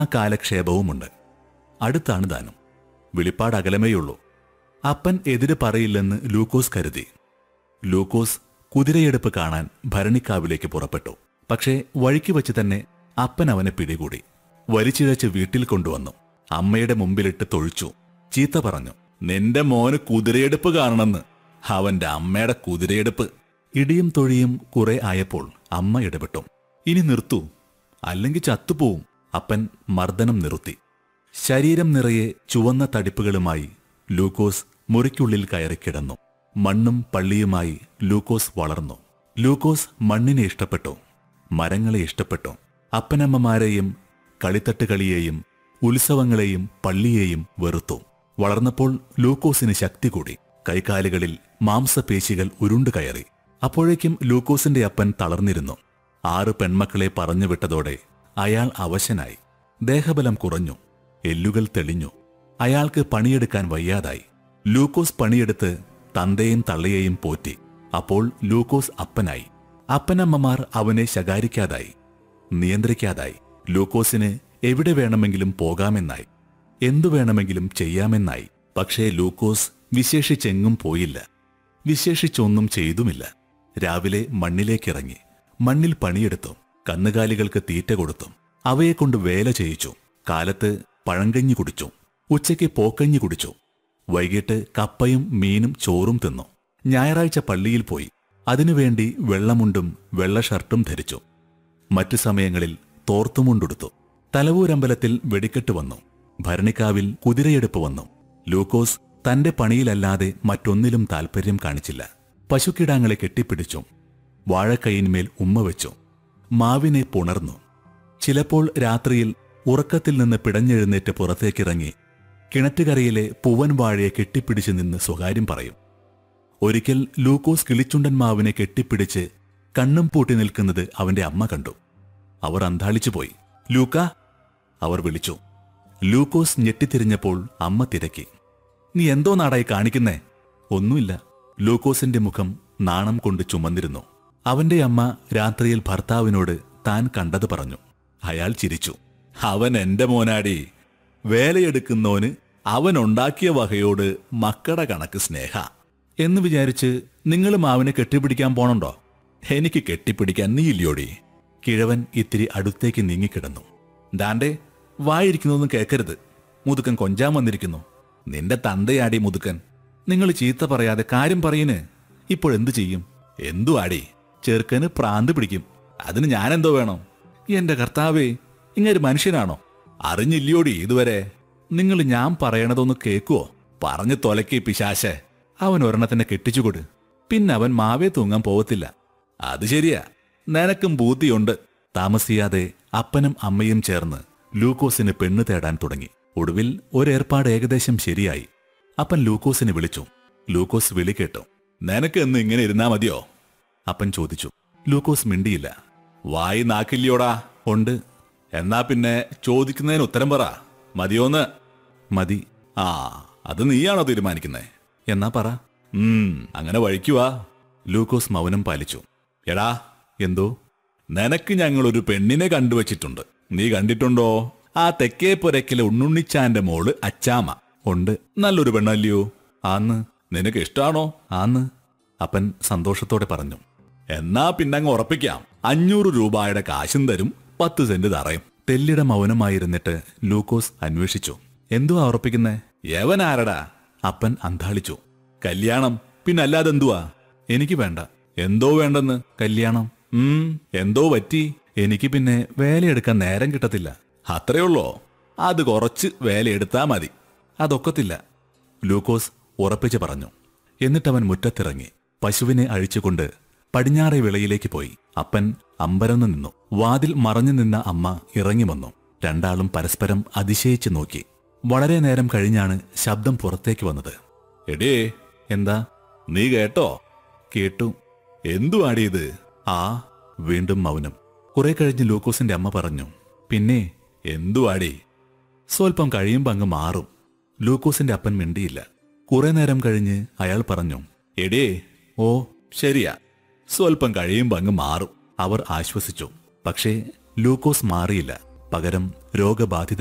കാലക്ഷേപവുമുണ്ട് അടുത്താണ് ദാനം വെളിപ്പാട് അകലമേയുള്ളൂ അപ്പൻ എതിര് പറയില്ലെന്ന് ലൂക്കോസ് കരുതി ലൂക്കോസ് കുതിരയെടുപ്പ് കാണാൻ ഭരണിക്കാവിലേക്ക് പുറപ്പെട്ടു പക്ഷേ വഴിക്ക് വച്ച് തന്നെ അപ്പൻ അവനെ പിടികൂടി വലിച്ചിഴച്ച് വീട്ടിൽ കൊണ്ടുവന്നു അമ്മയുടെ മുമ്പിലിട്ട് തൊഴിച്ചു ചീത്ത പറഞ്ഞു നിന്റെ മോന് കുതിരയെടുപ്പ് കാണണമെന്ന് അവന്റെ അമ്മയുടെ കുതിരയെടുപ്പ് ഇടിയും തൊഴിയും കുറെ ആയപ്പോൾ അമ്മ ഇടപെട്ടു ഇനി നിർത്തൂ അല്ലെങ്കിൽ ചത്തുപോവും അപ്പൻ മർദ്ദനം നിർത്തി ശരീരം നിറയെ ചുവന്ന തടിപ്പുകളുമായി ലൂക്കോസ് മുറിക്കുള്ളിൽ കയറി കിടന്നു മണ്ണും പള്ളിയുമായി ലൂക്കോസ് വളർന്നു ലൂക്കോസ് മണ്ണിനെ ഇഷ്ടപ്പെട്ടു മരങ്ങളെ ഇഷ്ടപ്പെട്ടു അപ്പനമ്മമാരെയും കളിത്തട്ട് കളിയെയും ഉത്സവങ്ങളെയും പള്ളിയെയും വെറുത്തു വളർന്നപ്പോൾ ലൂക്കോസിന് ശക്തി കൂടി കൈകാലുകളിൽ മാംസപേശികൾ ഉരുണ്ടു കയറി അപ്പോഴേക്കും ലൂക്കോസിന്റെ അപ്പൻ തളർന്നിരുന്നു ആറ് പെൺമക്കളെ പറഞ്ഞു വിട്ടതോടെ അയാൾ അവശനായി ദേഹബലം കുറഞ്ഞു എല്ലുകൾ തെളിഞ്ഞു അയാൾക്ക് പണിയെടുക്കാൻ വയ്യാതായി ലൂക്കോസ് പണിയെടുത്ത് തന്തയെയും തള്ളയെയും പോറ്റി അപ്പോൾ ലൂക്കോസ് അപ്പനായി അപ്പനമ്മമാർ അവനെ ശകാരിക്കാതായി നിയന്ത്രിക്കാതായി ലൂക്കോസിന് എവിടെ വേണമെങ്കിലും പോകാമെന്നായി എന്തു വേണമെങ്കിലും ചെയ്യാമെന്നായി പക്ഷേ ലൂക്കോസ് വിശേഷിച്ചെങ്ങും പോയില്ല വിശേഷിച്ചൊന്നും ചെയ്തുമില്ല രാവിലെ മണ്ണിലേക്കിറങ്ങി മണ്ണിൽ പണിയെടുത്തു കന്നുകാലികൾക്ക് തീറ്റ കൊടുത്തു അവയെക്കൊണ്ട് വേല ചെയ്യിച്ചു കാലത്ത് പഴങ്കഞ്ഞി കുടിച്ചു ഉച്ചയ്ക്ക് പോക്കഞ്ഞി കുടിച്ചു വൈകിട്ട് കപ്പയും മീനും ചോറും തിന്നു ഞായറാഴ്ച പള്ളിയിൽ പോയി അതിനുവേണ്ടി വെള്ളമുണ്ടും വെള്ള ഷർട്ടും ധരിച്ചു മറ്റു സമയങ്ങളിൽ തോർത്തുമുണ്ടുടുത്തു തലവൂരമ്പലത്തിൽ വെടിക്കെട്ട് വന്നു ഭരണിക്കാവിൽ കുതിരയെടുപ്പ് വന്നു ലൂക്കോസ് തന്റെ പണിയിലല്ലാതെ മറ്റൊന്നിലും താൽപ്പര്യം കാണിച്ചില്ല പശുക്കിടാങ്ങളെ കെട്ടിപ്പിടിച്ചു വാഴക്കൈയിന്മേൽ ഉമ്മ വെച്ചു മാവിനെ പുണർന്നു ചിലപ്പോൾ രാത്രിയിൽ ഉറക്കത്തിൽ നിന്ന് പിടഞ്ഞെഴുന്നേറ്റ് പുറത്തേക്കിറങ്ങി കിണറ്റുകരയിലെ പൂവൻ വാഴയെ കെട്ടിപ്പിടിച്ച് നിന്ന് സ്വകാര്യം പറയും ഒരിക്കൽ ലൂക്കോസ് കിളിച്ചുണ്ടൻ മാവിനെ കെട്ടിപ്പിടിച്ച് കണ്ണും പൂട്ടി നിൽക്കുന്നത് അവന്റെ അമ്മ കണ്ടു അവർ അന്താളിച്ചു പോയി ലൂക്ക അവർ വിളിച്ചു ലൂക്കോസ് ഞെട്ടിത്തിരിഞ്ഞപ്പോൾ അമ്മ തിരക്കി നീ എന്തോ നാടായി കാണിക്കുന്നേ ഒന്നുമില്ല ലൂക്കോസിന്റെ മുഖം നാണം കൊണ്ട് ചുമന്നിരുന്നു അവന്റെ അമ്മ രാത്രിയിൽ ഭർത്താവിനോട് താൻ കണ്ടത് പറഞ്ഞു അയാൾ ചിരിച്ചു അവൻ എന്റെ മോനാടി വേലയെടുക്കുന്നോന് അവൻ ഉണ്ടാക്കിയ വകയോട് മക്കടെ കണക്ക് സ്നേഹ എന്ന് വിചാരിച്ച് നിങ്ങൾ മാവിനെ കെട്ടിപ്പിടിക്കാൻ പോണുണ്ടോ എനിക്ക് കെട്ടിപ്പിടിക്കാൻ നീ ഇല്ലയോടി കിഴവൻ ഇത്തിരി അടുത്തേക്ക് നീങ്ങിക്കിടന്നു ദാണ്ടേ വായിരിക്കുന്നതൊന്നും കേൾക്കരുത് മുതുക്കൻ കൊഞ്ചാൻ വന്നിരിക്കുന്നു നിന്റെ തന്തയാടി മുതുക്കൻ നിങ്ങൾ ചീത്ത പറയാതെ കാര്യം പറയുന് ഇപ്പോഴെന്തു ചെയ്യും എന്തു ആടി ചെറുക്കന് പ്രാന്ത് പിടിക്കും അതിന് ഞാനെന്തോ വേണം എന്റെ കർത്താവേ ഇങ്ങൊരു മനുഷ്യനാണോ അറിഞ്ഞില്ലയോടി ഇതുവരെ നിങ്ങൾ ഞാൻ പറയണതൊന്ന് കേക്കുവോ പറഞ്ഞു തൊലക്കി പിശാശെ അവൻ ഒരെണ്ണത്തിനെ കെട്ടിച്ചുകൊട് പിന്നെ അവൻ മാവേ തൂങ്ങാൻ പോവത്തില്ല അത് ശരിയാ നിനക്കും ബൂത്തിയുണ്ട് താമസിയാതെ അപ്പനും അമ്മയും ചേർന്ന് ലൂക്കോസിന് പെണ്ണ് തേടാൻ തുടങ്ങി ഒടുവിൽ ഒരേർപ്പാട് ഏകദേശം ശരിയായി അപ്പൻ ലൂക്കോസിനെ വിളിച്ചു ലൂക്കോസ് വിളി കേട്ടു നിനക്ക് എന്ന് ഇങ്ങനെ ഇരുന്നാ മതിയോ അപ്പൻ ചോദിച്ചു ലൂക്കോസ് മിണ്ടിയില്ല വായി നാക്കില്ലയോടാ ഉണ്ട് എന്നാ പിന്നെ ചോദിക്കുന്നതിന് ഉത്തരം പറ മതിയോന്ന് മതി ആ അത് നീയാണോ തീരുമാനിക്കുന്നേ എന്നാ പറ ഉം അങ്ങനെ വഴിക്കുവാ ലൂക്കോസ് മൗനം പാലിച്ചു എടാ എന്തോ നിനക്ക് ഞങ്ങൾ ഒരു പെണ്ണിനെ കണ്ടുവച്ചിട്ടുണ്ട് നീ കണ്ടിട്ടുണ്ടോ ആ തെക്കേ പുരക്കിലെ ഉണ്ണുണ്ണിച്ചാന്റെ മോള് അച്ചാമ ഉണ്ട് നല്ലൊരു പെണ്ണല്ലയോ ആന്ന് നിനക്ക് ഇഷ്ടാണോ ആന്ന് അപ്പൻ സന്തോഷത്തോടെ പറഞ്ഞു എന്നാ പിന്നങ്ങ് ഉറപ്പിക്കാം അഞ്ഞൂറ് രൂപയുടെ കാശും തരും പത്ത് സെന്റ് തറയും തെല്ലിട മൗനമായിരുന്നിട്ട് ലൂക്കോസ് അന്വേഷിച്ചു എന്തുവാ ഉറപ്പിക്കുന്നേ യവനാരടാ അപ്പൻ അന്താളിച്ചു കല്യാണം പിന്നല്ലാതെ എന്തുവാ എനിക്ക് വേണ്ട എന്തോ വേണ്ടെന്ന് കല്യാണം ഉം എന്തോ പറ്റി എനിക്ക് പിന്നെ വേലയെടുക്കാൻ നേരം കിട്ടത്തില്ല അത്രയുള്ളോ അത് കുറച്ച് വേലയെടുത്താ മതി അതൊക്കത്തില്ല ലൂക്കോസ് ഉറപ്പിച്ച് പറഞ്ഞു എന്നിട്ടവൻ മുറ്റത്തിറങ്ങി പശുവിനെ അഴിച്ചുകൊണ്ട് പടിഞ്ഞാറെ വിളയിലേക്ക് പോയി അപ്പൻ അമ്പരന്നു നിന്നു വാതിൽ മറഞ്ഞു നിന്ന അമ്മ ഇറങ്ങി വന്നു രണ്ടാളും പരസ്പരം അതിശയിച്ചു നോക്കി വളരെ നേരം കഴിഞ്ഞാണ് ശബ്ദം പുറത്തേക്ക് വന്നത് എടേ എന്താ നീ കേട്ടോ കേട്ടു എന്തുവാടി ഇത് ആ വീണ്ടും മൗനം കുറെ കഴിഞ്ഞ് ലൂക്കോസിന്റെ അമ്മ പറഞ്ഞു പിന്നെ എന്തുവാടി സ്വൽപ്പം കഴിയുമ്പോ അങ്ങ് മാറും ലൂക്കോസിന്റെ അപ്പൻ മിണ്ടിയില്ല കുറെ നേരം കഴിഞ്ഞ് അയാൾ പറഞ്ഞു എടേ ഓ ശരിയാ സ്വൽപ്പം കഴിയുമ്പോ അങ്ങ് മാറും അവർ ആശ്വസിച്ചു പക്ഷേ ലൂക്കോസ് മാറിയില്ല പകരം രോഗബാധിത